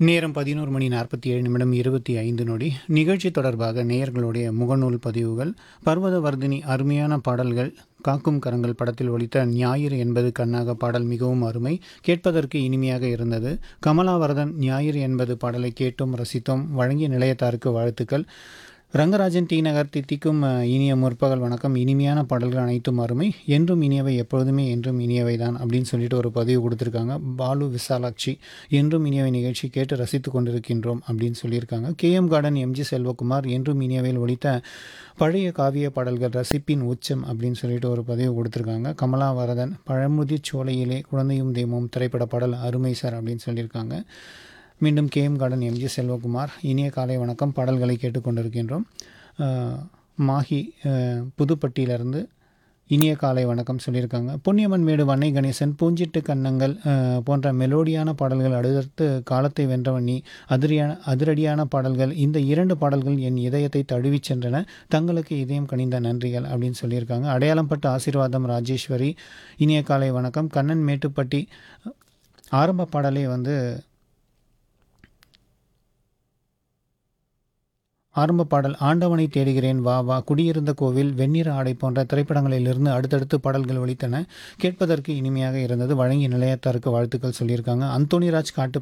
நேரம் பதினோரு மணி நாற்பத்தி ஏழு நிமிடம் இருபத்தி ஐந்து நொடி நிகழ்ச்சி தொடர்பாக நேயர்களுடைய முகநூல் பதிவுகள் பர்வதவர்தினி அருமையான பாடல்கள் காக்கும் கரங்கள் படத்தில் ஒலித்த ஞாயிறு என்பது கண்ணாக பாடல் மிகவும் அருமை கேட்பதற்கு இனிமையாக இருந்தது கமலாவரதன் ஞாயிறு என்பது பாடலை கேட்டும் ரசித்தோம் வழங்கிய நிலையத்தாருக்கு வாழ்த்துக்கள் ரங்கராஜன் டி நகர் தித்திக்கும் அஹ், இனிய முற்பகல் வணக்கம் இனிமையான பாடல்கள் அனைத்தும் அருமை என்றும் இனியவை எப்பொழுதுமே என்றும் இனியவை தான் அப்படின்னு சொல்லிட்டு ஒரு பதிவு கொடுத்துருக்காங்க பாலு விசாலாட்சி என்றும் இனியவை நிகழ்ச்சி கேட்டு ரசித்து கொண்டிருக்கின்றோம் அப்படின்னு சொல்லியிருக்காங்க கேஎம் கார்டன் எம்ஜி செல்வகுமார் என்றும் இனியவையில் ஒலித்த பழைய காவிய பாடல்கள் ரசிப்பின் உச்சம் அப்படின்னு சொல்லிட்டு ஒரு பதிவு கொடுத்துருக்காங்க கமலாவரதன் பழமுதி சோலையிலே குழந்தையும் தெய்வமும் திரைப்பட பாடல் அருமை சார் அப்படின்னு சொல்லியிருக்காங்க மீண்டும் கேஎம் கார்டன் எம்ஜி செல்வகுமார் இனிய காலை வணக்கம் பாடல்களை கேட்டுக்கொண்டிருக்கின்றோம் அஹ், மாஹி அஹ், புதுப்பட்டியிலிருந்து இனிய காலை வணக்கம் சொல்லியிருக்காங்க பொன்னியம்மன் மேடு வன்னை கணேசன் பூஞ்சிட்டு கன்னங்கள் அஹ், போன்ற மெலோடியான பாடல்கள் அடுத்தடுத்து காலத்தை வென்றவன் நீ அதிரியான அதிரடியான பாடல்கள் இந்த இரண்டு பாடல்கள் என் இதயத்தை தழுவிச் சென்றன தங்களுக்கு இதயம் கனிந்த நன்றிகள் அப்படின்னு சொல்லியிருக்காங்க அடையாளம் பட்ட ஆசீர்வாதம் ராஜேஸ்வரி இனிய காலை வணக்கம் கண்ணன் மேட்டுப்பட்டி ஆரம்ப பாடலே வந்து ஆரம்ப பாடல் ஆண்டவனை தேடுகிறேன் வா வா குடியிருந்த கோவில் வெண்ணிற ஆடை போன்ற திரைப்படங்களிலிருந்து அடுத்தடுத்து பாடல்கள் ஒலித்தன கேட்பதற்கு இனிமையாக இருந்தது வழங்கிய நிலையத்தாருக்கு வாழ்த்துக்கள் சொல்லியிருக்காங்க அந்தோணிராஜ் காட்டு